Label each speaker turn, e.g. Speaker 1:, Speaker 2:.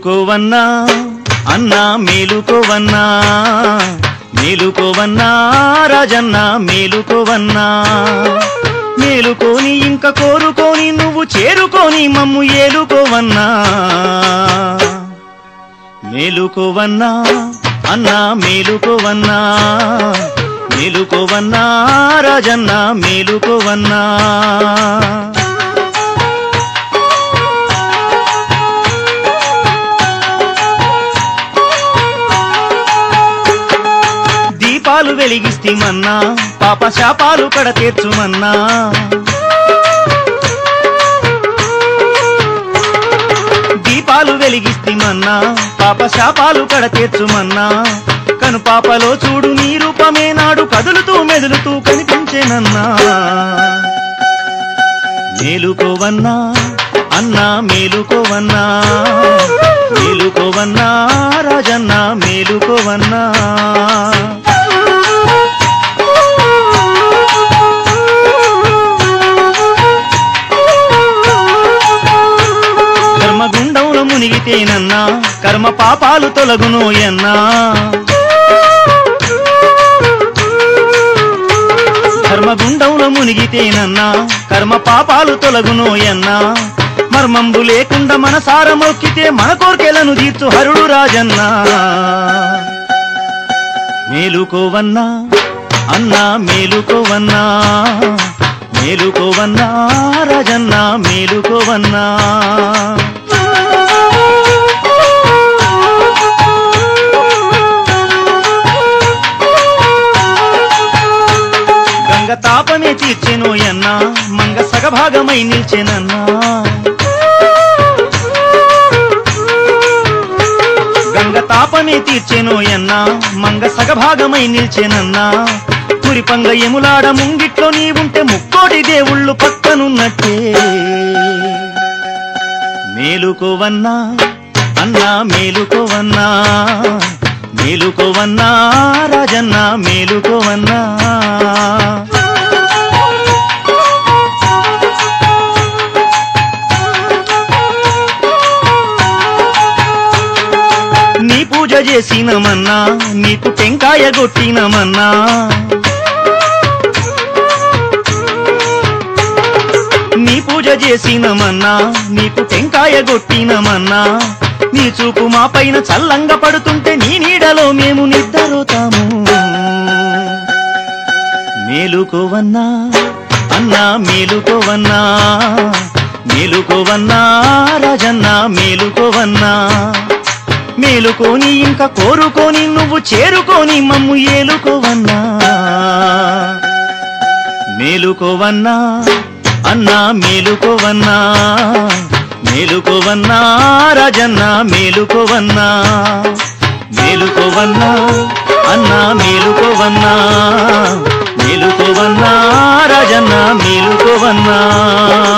Speaker 1: మేలుకోవన్నా అన్నా మేలుకోవన్నా మేలుకోవన్నా రాజన్న మేలుకోవన్నా మేలుకోని ఇంక కోరుకోని నువ్వు చేరుకోని మమ్ము ఏలుకోవన్నా మేలుకోవన్నా అన్నా మేలుకోవన్నా మేలుకోవన్నా రాజన్న మేలుకోవన్నా దీపాలు వెలిగిస్తేమన్నా పాప శాపాలు కడ తీర్చుమన్నా దీపాలు వెలిగిస్తేమన్నా పాప శాపాలు కడ తీర్చుమన్నా కను పాపలో చూడు నీ రూపమే నాడు కదులుతూ మెదులుతూ కనిపించేనన్నా మేలుకోవన్నా అన్నా మేలుకోవన్నా మేలుకోవన్నా రాజన్న మేలుకోవన్నా ధర్మగుండంలో మునిగితేనన్నా కర్మ పాపాలు తొలగునోయన్నా ధర్మగుండంలో మునిగితేనన్నా కర్మ పాపాలు తొలగునోయన్నా మర్మంబు లేకుండా మనసార మొక్కితే మన కోర్కెలను తీర్చు హరుడు రాజన్నా మేలుకోవన్నా అన్నా మేలుకోవన్నా మేలుకోవన్నా రాజన్నా మేలుకోవన్నా గంగ తాపమే తీర్చెనోయన్నా మంగ సగభాగమై నిల్చెనన్నా గంగ తాపమే తీర్చెనోయన్నా మంగ సగభాగమై నిల్చెనన్నా మురిపంగ ఎములాడ ముంగిట్లో నీ ఉంటే ముక్కోటి దేవుళ్ళు పక్కనున్నట్టే మేలుకోవన్నా అన్నా మేలుకోవన్నా మేలుకోవన్నా రాజన్న మేలుకోవన్నా నీ పూజ చేసినమన్నా నీకు టెంకాయ కొట్టినమన్నా నీ పూజ చేసినమన్నా నీకు టెంకాయ కొట్టినమన్నా నీ చూపు మా పైన చల్లంగా పడుతుంటే నీ నీడలో మేము నిద్రపోతాము మేలుకోవన్నా అన్నా మేలుకోవన్నా మేలుకోవన్నా రాజన్న మేలుకోవన్నా మేలుకోని ఇంకా కోరుకోని నువ్వు చేరుకోని మమ్ము ఏలుకోవన్నా మేలుకోవన్నా అన్నా మేలుకోవన్నా మేలుకోవన్నా రాజన్న మేలుకోవన్నా మేలుకోవన్నా అన్నా మేలుకోవన్నా మేలుకోవన్నా రాజన్న మేలుకోవన్నా